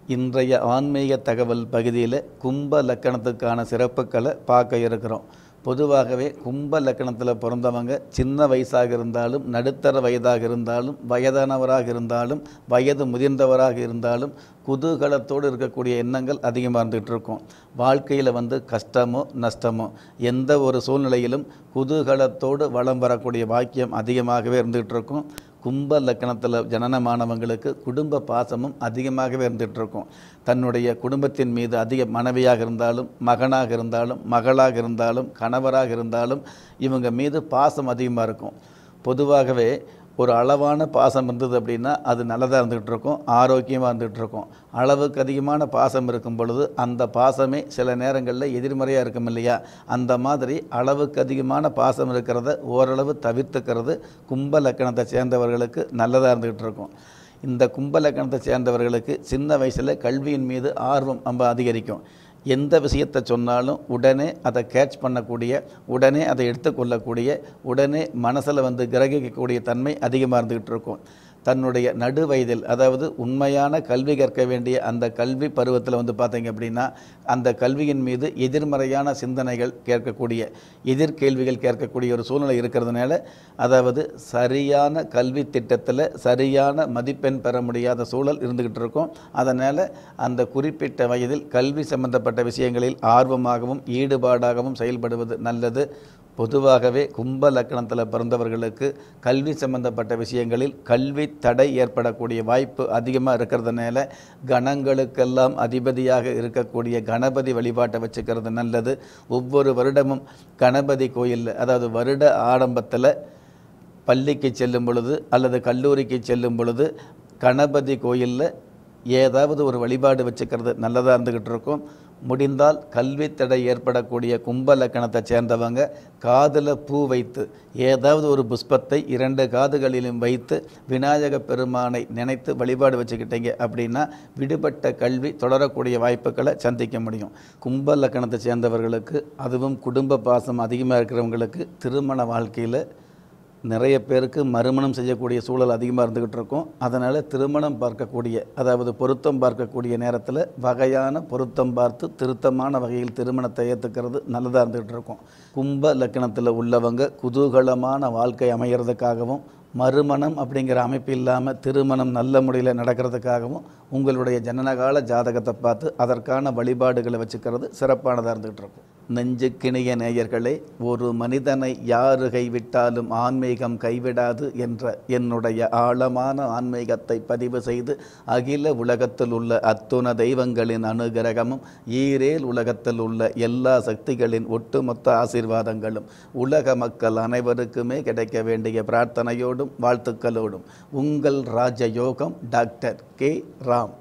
இன்றைய ஆன்மீக தகவல் பகுதியில் கும்ப லக்கணத்துக்கான சிறப்புகளை பார்க்க இருக்கிறோம் பொதுவாகவே கும்ப லக்கணத்தில் பிறந்தவங்க சின்ன வயசாக இருந்தாலும் நடுத்தர வயதாக இருந்தாலும் வயதானவராக இருந்தாலும் வயது முதிர்ந்தவராக இருந்தாலும் குதூகலத்தோடு இருக்கக்கூடிய எண்ணங்கள் அதிகமாக இருந்துகிட்டு இருக்கும் வாழ்க்கையில் வந்து கஷ்டமோ நஷ்டமோ எந்த ஒரு சூழ்நிலையிலும் குதூகலத்தோடு வளம் வரக்கூடிய பாக்கியம் அதிகமாகவே இருந்துகிட்டு இருக்கும் கும்ப லக்கணத்தில் ஜனனமானவங்களுக்கு குடும்ப பாசமும் அதிகமாகவே இருந்துகிட்டு இருக்கும் தன்னுடைய குடும்பத்தின் மீது அதிக மனைவியாக இருந்தாலும் மகனாக இருந்தாலும் மகளாக இருந்தாலும் கணவராக இருந்தாலும் இவங்க மீது பாசம் அதிகமாக இருக்கும் பொதுவாகவே ஒரு அளவான பாசம் இருந்தது அப்படின்னா அது நல்லதாக இருந்துகிட்டு இருக்கும் ஆரோக்கியமாக இருந்துகிட்டு இருக்கும் அளவுக்கு அதிகமான பாசம் இருக்கும் பொழுது அந்த பாசமே சில நேரங்களில் எதிர்மறையாக இருக்கும் இல்லையா அந்த மாதிரி அளவுக்கு அதிகமான பாசம் இருக்கிறத ஓரளவு தவிர்த்துக்கிறது கும்ப லக்கணத்தை சேர்ந்தவர்களுக்கு நல்லதாக இருந்துகிட்டு இருக்கும் இந்த கும்ப லக்கணத்தை சேர்ந்தவர்களுக்கு சின்ன வயசில் கல்வியின் மீது ஆர்வம் ரொம்ப அதிகரிக்கும் எந்த விஷயத்தை சொன்னாலும் உடனே அதை கேட்ச் பண்ணக்கூடிய உடனே அதை எடுத்துக்கொள்ளக்கூடிய உடனே மனசில் வந்து கிரகிக்கக்கூடிய தன்மை அதிகமாக இருந்துக்கிட்டு இருக்கும் தன்னுடைய நடு வயதில் அதாவது உண்மையான கல்வி கற்க வேண்டிய அந்த கல்வி பருவத்தில் வந்து பார்த்தீங்க அப்படின்னா அந்த கல்வியின் மீது எதிர்மறையான சிந்தனைகள் கேட்கக்கூடிய எதிர்கேள்விகள் கேட்கக்கூடிய ஒரு சூழ்நிலை இருக்கிறதுனால அதாவது சரியான கல்வி திட்டத்தில் சரியான மதிப்பெண் பெற முடியாத சூழல் இருந்துக்கிட்டு இருக்கும் அதனால் அந்த குறிப்பிட்ட வயதில் கல்வி சம்பந்தப்பட்ட விஷயங்களில் ஆர்வமாகவும் ஈடுபாடாகவும் செயல்படுவது நல்லது பொதுவாகவே கும்ப லக்கணத்தில் பிறந்தவர்களுக்கு கல்வி சம்பந்தப்பட்ட விஷயங்களில் கல்வி தடை ஏற்படக்கூடிய வாய்ப்பு அதிகமாக இருக்கிறதுனால கணங்களுக்கெல்லாம் அதிபதியாக இருக்கக்கூடிய கணபதி வழிபாட்டை வச்சுக்கிறது நல்லது ஒவ்வொரு வருடமும் கணபதி கோயிலில் அதாவது வருட ஆடம்பத்தில் பள்ளிக்கு செல்லும் பொழுது அல்லது கல்லூரிக்கு செல்லும் பொழுது கணபதி கோயிலில் ஏதாவது ஒரு வழிபாடு வச்சுக்கிறது நல்லதாக இருந்துக்கிட்டு இருக்கும் முடிந்தால் கல்வி தடை ஏற்படக்கூடிய கும்ப லக்கணத்தை சேர்ந்தவங்க காதில் பூ வைத்து ஏதாவது ஒரு புஷ்பத்தை இரண்டு காதுகளிலும் வைத்து விநாயக பெருமானை நினைத்து வழிபாடு வச்சுக்கிட்டீங்க அப்படின்னா விடுபட்ட கல்வி தொடரக்கூடிய வாய்ப்புகளை சந்திக்க முடியும் கும்ப லக்கணத்தை சேர்ந்தவர்களுக்கு அதுவும் குடும்ப பாசம் அதிகமாக இருக்கிறவங்களுக்கு திருமண வாழ்க்கையில் நிறைய பேருக்கு மறுமணம் செய்யக்கூடிய சூழல் அதிகமாக இருந்துக்கிட்டு இருக்கும் அதனால் திருமணம் பார்க்கக்கூடிய அதாவது பொருத்தம் பார்க்கக்கூடிய நேரத்தில் வகையான பொருத்தம் பார்த்து திருத்தமான வகையில் திருமணத்தை ஏற்றுக்கிறது நல்லதாக இருந்துகிட்டு இருக்கும் கும்ப லக்கணத்தில் உள்ளவங்க குதூகலமான வாழ்க்கை அமைகிறதுக்காகவும் மறுமணம் அப்படிங்கிற அமைப்பு இல்லாமல் திருமணம் நல்ல முறையில் நடக்கிறதுக்காகவும் உங்களுடைய ஜனனகால ஜாதகத்தை பார்த்து அதற்கான வழிபாடுகளை வச்சுக்கிறது சிறப்பானதாக இருந்துகிட்டு இருக்கும் நெஞ்சுக்கிணிய நேயர்களே ஒரு மனிதனை யாரு கைவிட்டாலும் ஆன்மீகம் கைவிடாது என்ற என்னுடைய ஆழமான ஆன்மீகத்தை பதிவு செய்து அகில உலகத்தில் உள்ள அத்துண தெய்வங்களின் அனுகிரகமும் ஈரேல் உலகத்தில் உள்ள எல்லா சக்திகளின் ஒட்டுமொத்த ஆசீர்வாதங்களும் உலக மக்கள் அனைவருக்குமே கிடைக்க வேண்டிய பிரார்த்தனையோடும் வாழ்த்துக்களோடும் உங்கள் ராஜயோகம் டாக்டர் கே ராம்